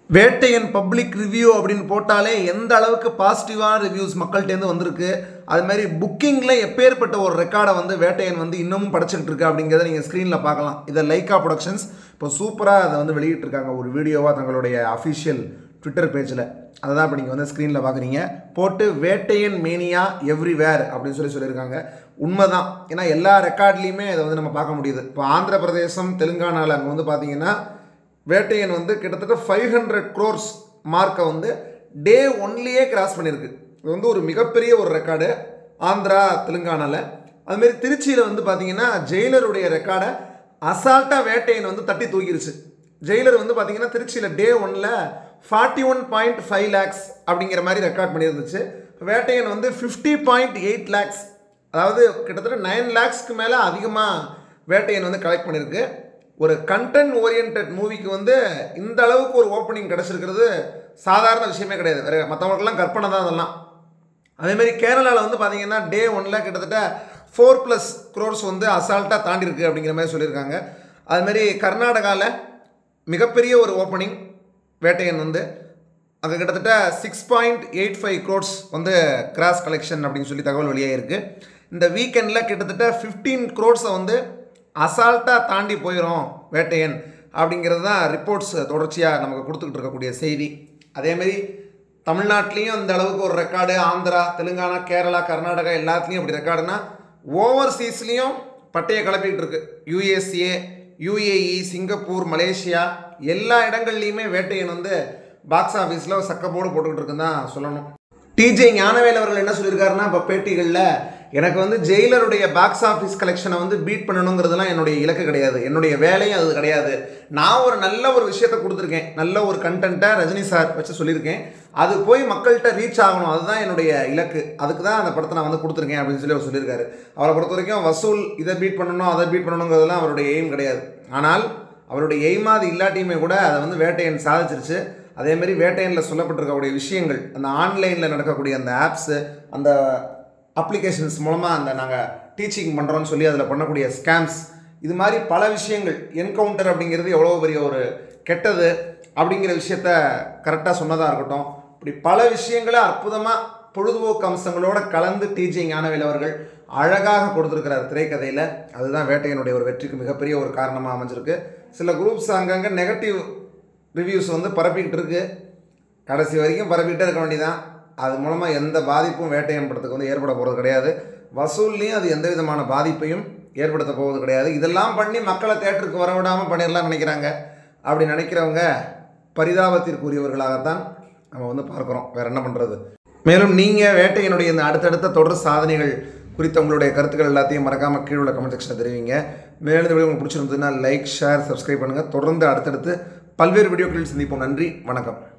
Vettaiyan public review அப்படின்னு போட்டாலே எந்த அளவுக்கு பாசிட்டிவான ரிவ்யூஸ் மக்கள்கிட்டேருந்து வந்திருக்கு அது மாதிரி புக்கிங்கில் எப்பேற்பட்ட ஒரு ரெக்கார்டை வந்து வேட்டையன் வந்து இன்னமும் படைச்சிக்கிட்டு இருக்கு அப்படிங்கிறத நீங்கள் ஸ்க்ரீனில் பார்க்கலாம் இதை லைக்கா ப்ரொடக்ஷன்ஸ் இப்போ சூப்பராக அதை வந்து வெளியிட்டிருக்காங்க ஒரு வீடியோவாக தங்களுடைய அஃபிஷியல் ட்விட்டர் பேஜில் அதை தான் இப்போ நீங்கள் வந்து ஸ்க்ரீனில் பார்க்குறீங்க போட்டு வேட்டையன் மேனியா எவ்ரிவேர் அப்படின்னு சொல்லி சொல்லியிருக்காங்க உண்மைதான் ஏன்னா எல்லா ரெக்கார்ட்லேயுமே இதை வந்து நம்ம பார்க்க முடியுது இப்போ ஆந்திர பிரதேசம் தெலுங்கானாவில் அங்கே வந்து பார்த்தீங்கன்னா வேட்டையன் வந்து கிட்டத்தட்ட ஃபைவ் ஹண்ட்ரட் க்ரோர்ஸ் மார்க்கை வந்து டே ஒன்லியே கிராஸ் பண்ணியிருக்கு இது வந்து ஒரு மிகப்பெரிய ஒரு ரெக்கார்டு ஆந்திரா தெலுங்கானாவில் அதுமாரி திருச்சியில் வந்து பார்த்தீங்கன்னா ஜெயிலருடைய ரெக்கார்டை அசால்ட்டாக வேட்டையன் வந்து தட்டி தூக்கிருச்சு ஜெயிலர் வந்து பார்த்தீங்கன்னா திருச்சியில் டே ஒன்னில் forty one point five lakhs அப்படிங்கிற மாதிரி ரெக்கார்ட் பண்ணியிருந்துச்சு வேட்டையன் வந்து ஃபிஃப்டி பாயிண்ட் எயிட் லேக்ஸ் அதாவது கிட்டத்தட்ட நைன் லேக்ஸ்க்கு மேலே அதிகமாக வேட்டையன் வந்து கலெக்ட் பண்ணியிருக்கு ஒரு கண்டென்ட் ஓரியன்ட் மூவிக்கு வந்து இந்த அளவுக்கு ஒரு ஓப்பனிங் கிடச்சிருக்கிறது சாதாரண விஷயமே கிடையாது வேறு மற்றவங்களுக்கெல்லாம் கற்பனை தான் அதெல்லாம் அதேமாரி கேரளாவில் வந்து பார்த்தீங்கன்னா டே ஒன்னில் கிட்டத்தட்ட ஃபோர் ப்ளஸ் க்ரோர்ஸ் வந்து அசால்ட்டாக தாண்டிருக்கு அப்படிங்கிற மாதிரி சொல்லியிருக்காங்க அதுமாரி கர்நாடகாவில் மிகப்பெரிய ஒரு ஓப்பனிங் வேட்டையன் வந்து அங்கே கிட்டத்தட்ட six point eight five crores வந்து கிராஸ் கலெக்ஷன் அப்படின்னு சொல்லி தகவல் வெளியாகிருக்கு இந்த வீக்கெண்டில் கிட்டத்தட்ட ஃபிஃப்டீன் க்ரோர்ஸை வந்து அசால்ட்டாக தாண்டி போயிடும் வேட்டையன் அப்படிங்கிறது தான் ரிப்போர்ட்ஸ் தொடர்ச்சியாக நமக்கு கொடுத்துக்கிட்டு இருக்கக்கூடிய செய்தி அதேமாரி தமிழ்நாட்டிலையும் அந்த அளவுக்கு ஒரு ரெக்கார்டு ஆந்திரா தெலுங்கானா கேரளா கர்நாடகா எல்லாத்துலேயும் அப்படி ரெக்கார்டுனா ஓவர்சீஸ்லேயும் பட்டையை கிளப்பிக்கிட்டு இருக்கு யூஎஸ்ஏ யூஏஇ சிங்கப்பூர் மலேசியா எல்லா இடங்கள்லையுமே வேட்டையன் வந்து பாக்ஸ் ஆஃபீஸில் சக்கப்போடு போட்டுக்கிட்டு இருக்குன்னு தான் சொல்லணும் டிஜே ஞானவேல் அவர்கள் என்ன சொல்லியிருக்காருன்னா இப்போ பேட்டிகளில் எனக்கு வந்து ஜெயிலருடைய பாக்ஸ் ஆஃபீஸ் கலெக்ஷனை வந்து பீட் பண்ணணுங்கிறதுலாம் என்னுடைய இலக்கு கிடையாது என்னுடைய வேலையும் அது கிடையாது நான் ஒரு நல்ல ஒரு விஷயத்தை கொடுத்துருக்கேன் நல்ல ஒரு கண்டென்ட்டை ரஜினி சார் வச்சு சொல்லியிருக்கேன் அது போய் மக்கள்கிட்ட ரீச் ஆகணும் அதுதான் என்னுடைய இலக்கு அதுக்கு தான் அந்த படத்தை நான் வந்து கொடுத்துருக்கேன் அப்படின்னு சொல்லி அவர் சொல்லியிருக்காரு அவரை பொறுத்த வரைக்கும் வசூல் இதை பீட் பண்ணணும் அதை பீட் பண்ணணுங்கிறதுலாம் அவருடைய எய்ம் கிடையாது ஆனால் அவருடைய எய்மா அது இல்லாட்டியுமே கூட அதை வந்து வேட்டையன் சாதிச்சிருச்சு அதேமாரி வேட்டையனில் சொல்லப்பட்டிருக்கக்கூடிய விஷயங்கள் அந்த ஆன்லைனில் நடக்கக்கூடிய அந்த ஆப்ஸு அந்த அப்ளிகேஷன்ஸ் மூலமாக அந்த நாங்கள் டீச்சிங் பண்ணுறோன்னு சொல்லி அதில் பண்ணக்கூடிய ஸ்கேம்ஸ் இது மாதிரி பல விஷயங்கள் என்கவுண்டர் அப்படிங்கிறது எவ்வளோ பெரிய ஒரு கெட்டது அப்படிங்கிற விஷயத்த கரெக்டாக சொன்னதாக இருக்கட்டும் இப்படி பல விஷயங்களை அற்புதமாக பொழுதுபோக்கு அம்சங்களோட கலந்து டிஜே ஞானவேல் அவர்கள் அழகாக கொடுத்துருக்கிறார் திரைக்கதையில் அதுதான் வேட்டையனுடைய ஒரு வெற்றிக்கு மிகப்பெரிய ஒரு காரணமாக அமைஞ்சிருக்கு சில குரூப்ஸ் அங்கங்கே நெகட்டிவ் ரிவ்யூஸ் வந்து பரப்பிக்கிட்டு இருக்கு கடைசி வரைக்கும் பரப்பிக்கிட்டே இருக்க வேண்டியதான் அது மூலமாக எந்த பாதிப்பும் வேட்டையன் படத்துக்கு வந்து ஏற்பட போகிறது கிடையாது வசூல்லையும் அது எந்த விதமான பாதிப்பையும் ஏற்படுத்த போவது கிடையாது இதெல்லாம் பண்ணி மக்களை தேட்டருக்கு வர விடாமல் பண்ணிடலாம் நினைக்கிறாங்க அப்படி நினைக்கிறவங்க பரிதாபத்திற்குரியவர்களாகத்தான் நம்ம வந்து பார்க்குறோம் வேறு என்ன பண்ணுறது மேலும் நீங்கள் வேட்டையனுடைய இந்த அடுத்தடுத்த தொடர் சாதனைகள் குறித்த உங்களுடைய கருத்துக்கள் எல்லாத்தையும் மறக்காமல் கீழே உள்ள கமெண்ட் செக்ஷனில் தெரிவிங்க மேலும் இந்த வீடியோ உங்களுக்கு பிடிச்சிருந்ததுன்னா லைக் ஷேர் சப்ஸ்கிரைப் பண்ணுங்கள் தொடர்ந்து அடுத்தடுத்து பல்வேறு வீடியோக்களில் சந்திப்போம் நன்றி வணக்கம்